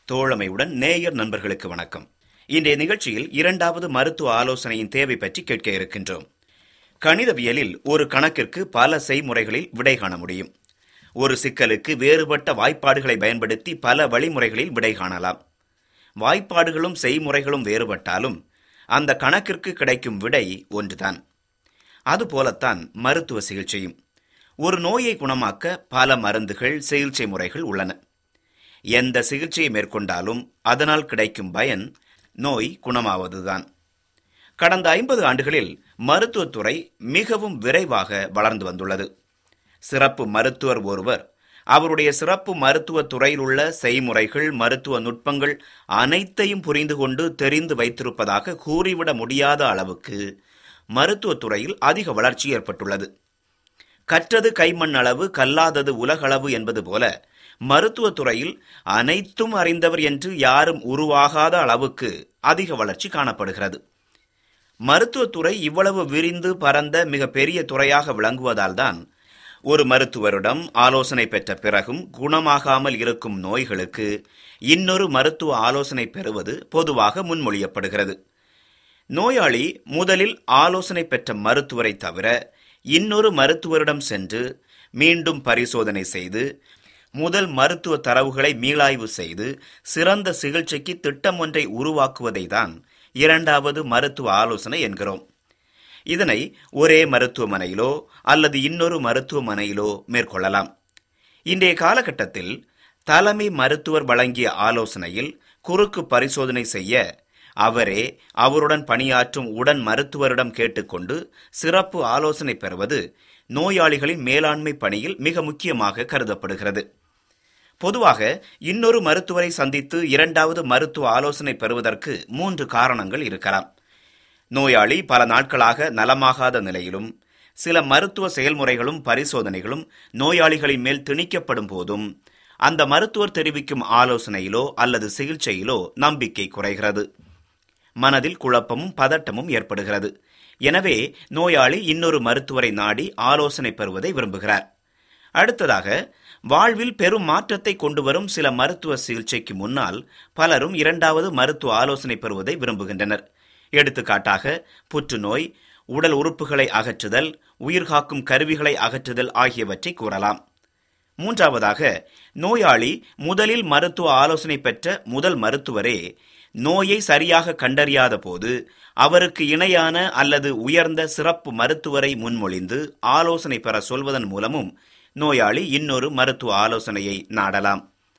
தோழமையுடன் நேயர் நண்பர்களுக்கு வணக்கம் இன்றைய நிகழ்ச்சியில் இரண்டாவது மருத்துவ ஆலோசனையின் தேவை பற்றி கேட்க இருக்கின்றோம் கணிதவியலில் ஒரு கணக்கிற்கு பல செய்முறைகளில் விடை காண முடியும் ஒரு சிக்கலுக்கு வேறுபட்ட வாய்ப்பாடுகளை பயன்படுத்தி பல வழிமுறைகளில் விடை காணலாம் வாய்ப்பாடுகளும் செய்முறைகளும் வேறுபட்டாலும் அந்த கணக்கிற்கு கிடைக்கும் விடை ஒன்றுதான் அதுபோலத்தான் மருத்துவ சிகிச்சையும் ஒரு நோயை குணமாக்க பல மருந்துகள் சிகிச்சை முறைகள் உள்ளன எந்த சிகிச்சையை மேற்கொண்டாலும் அதனால் கிடைக்கும் பயன் நோய் குணமாவதுதான் கடந்த ஐம்பது ஆண்டுகளில் மருத்துவத்துறை மிகவும் விரைவாக வளர்ந்து வந்துள்ளது சிறப்பு மருத்துவர் ஒருவர் அவருடைய சிறப்பு மருத்துவ துறையில் உள்ள செய்முறைகள் மருத்துவ நுட்பங்கள் அனைத்தையும் புரிந்து கொண்டு தெரிந்து வைத்திருப்பதாக கூறிவிட முடியாத அளவுக்கு மருத்துவத் துறையில் அதிக வளர்ச்சி ஏற்பட்டுள்ளது கற்றது கைமண் அளவு கல்லாதது உலகளவு என்பது போல மருத்துவத் துறையில் அனைத்தும் அறிந்தவர் என்று யாரும் உருவாகாத அளவுக்கு அதிக வளர்ச்சி காணப்படுகிறது மருத்துவத்துறை இவ்வளவு விரிந்து பரந்த மிக பெரிய துறையாக விளங்குவதால்தான் ஒரு மருத்துவரிடம் ஆலோசனை பெற்ற பிறகும் குணமாகாமல் இருக்கும் நோய்களுக்கு இன்னொரு மருத்துவ ஆலோசனை பெறுவது பொதுவாக முன்மொழியப்படுகிறது நோயாளி முதலில் ஆலோசனை பெற்ற மருத்துவரை தவிர இன்னொரு மருத்துவரிடம் சென்று மீண்டும் பரிசோதனை செய்து முதல் மருத்துவ தரவுகளை மீளாய்வு செய்து சிறந்த சிகிச்சைக்கு திட்டம் ஒன்றை உருவாக்குவதை தான் இரண்டாவது மருத்துவ ஆலோசனை என்கிறோம் இதனை ஒரே மருத்துவமனையிலோ அல்லது இன்னொரு மருத்துவமனையிலோ மேற்கொள்ளலாம் இன்றைய காலகட்டத்தில் தலைமை மருத்துவர் வழங்கிய ஆலோசனையில் குறுக்கு பரிசோதனை செய்ய அவரே அவருடன் பணியாற்றும் உடன் மருத்துவரிடம் கேட்டுக்கொண்டு சிறப்பு ஆலோசனை பெறுவது நோயாளிகளின் மேலாண்மை பணியில் மிக முக்கியமாக கருதப்படுகிறது பொதுவாக இன்னொரு மருத்துவரை சந்தித்து இரண்டாவது மருத்துவ ஆலோசனை பெறுவதற்கு மூன்று காரணங்கள் இருக்கலாம் நோயாளி பல நாட்களாக நலமாகாத நிலையிலும் சில மருத்துவ செயல்முறைகளும் பரிசோதனைகளும் நோயாளிகளின் மேல் திணிக்கப்படும் போதும் அந்த மருத்துவர் தெரிவிக்கும் ஆலோசனையிலோ அல்லது சிகிச்சையிலோ நம்பிக்கை குறைகிறது மனதில் குழப்பமும் பதட்டமும் ஏற்படுகிறது எனவே நோயாளி இன்னொரு மருத்துவரை நாடி ஆலோசனை பெறுவதை விரும்புகிறார் அடுத்ததாக வாழ்வில் பெரும் மாற்றத்தை கொண்டு வரும் சில மருத்துவ சிகிச்சைக்கு முன்னால் பலரும் இரண்டாவது மருத்துவ ஆலோசனை பெறுவதை விரும்புகின்றனர் எடுத்துக்காட்டாக புற்றுநோய் உடல் உறுப்புகளை அகற்றுதல் உயிர்காக்கும் கருவிகளை அகற்றுதல் ஆகியவற்றை கூறலாம் மூன்றாவதாக நோயாளி முதலில் மருத்துவ ஆலோசனை பெற்ற முதல் மருத்துவரே நோயை சரியாக கண்டறியாத போது அவருக்கு இணையான அல்லது உயர்ந்த சிறப்பு மருத்துவரை முன்மொழிந்து ஆலோசனை பெற சொல்வதன் மூலமும் நோயாளி இன்னொரு மருத்துவ ஆலோசனையை நாடலாம்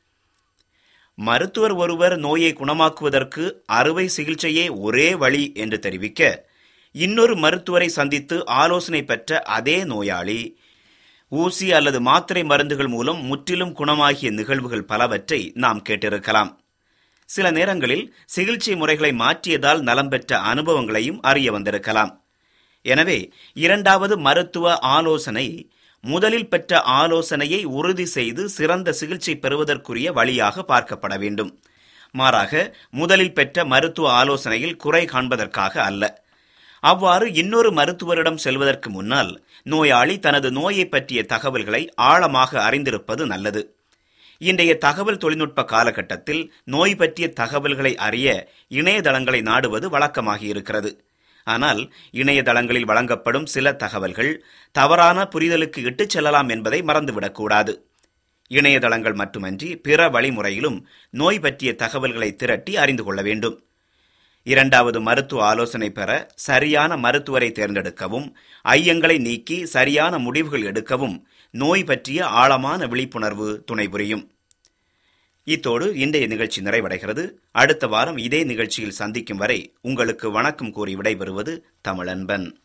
மருத்துவர் ஒருவர் நோயை குணமாக்குவதற்கு அறுவை சிகிச்சையே ஒரே வழி என்று தெரிவிக்க இன்னொரு மருத்துவரை சந்தித்து ஆலோசனை பெற்ற அதே நோயாளி ஊசி அல்லது மாத்திரை மருந்துகள் மூலம் முற்றிலும் குணமாகிய நிகழ்வுகள் பலவற்றை நாம் கேட்டிருக்கலாம் சில நேரங்களில் சிகிச்சை முறைகளை மாற்றியதால் நலம் பெற்ற அனுபவங்களையும் அறிய வந்திருக்கலாம் எனவே இரண்டாவது மருத்துவ ஆலோசனை முதலில் பெற்ற ஆலோசனையை உறுதி செய்து சிறந்த சிகிச்சை பெறுவதற்குரிய வழியாக பார்க்கப்பட வேண்டும் மாறாக முதலில் பெற்ற மருத்துவ ஆலோசனையில் குறை காண்பதற்காக அல்ல அவ்வாறு இன்னொரு மருத்துவரிடம் செல்வதற்கு முன்னால் நோயாளி தனது நோயை பற்றிய தகவல்களை ஆழமாக அறிந்திருப்பது நல்லது இன்றைய தகவல் தொழில்நுட்ப காலகட்டத்தில் நோய் பற்றிய தகவல்களை அறிய இணையதளங்களை நாடுவது வழக்கமாகி இருக்கிறது ஆனால் இணையதளங்களில் வழங்கப்படும் சில தகவல்கள் தவறான புரிதலுக்கு இட்டுச் செல்லலாம் என்பதை மறந்துவிடக்கூடாது இணையதளங்கள் மட்டுமன்றி பிற வழிமுறையிலும் நோய் பற்றிய தகவல்களை திரட்டி அறிந்து கொள்ள வேண்டும் இரண்டாவது மருத்துவ ஆலோசனை பெற சரியான மருத்துவரை தேர்ந்தெடுக்கவும் ஐயங்களை நீக்கி சரியான முடிவுகள் எடுக்கவும் நோய் பற்றிய ஆழமான விழிப்புணர்வு துணை புரியும் இத்தோடு இன்றைய நிகழ்ச்சி நிறைவடைகிறது அடுத்த வாரம் இதே நிகழ்ச்சியில் சந்திக்கும் வரை உங்களுக்கு வணக்கம் கூறி விடைபெறுவது தமிழன்பன்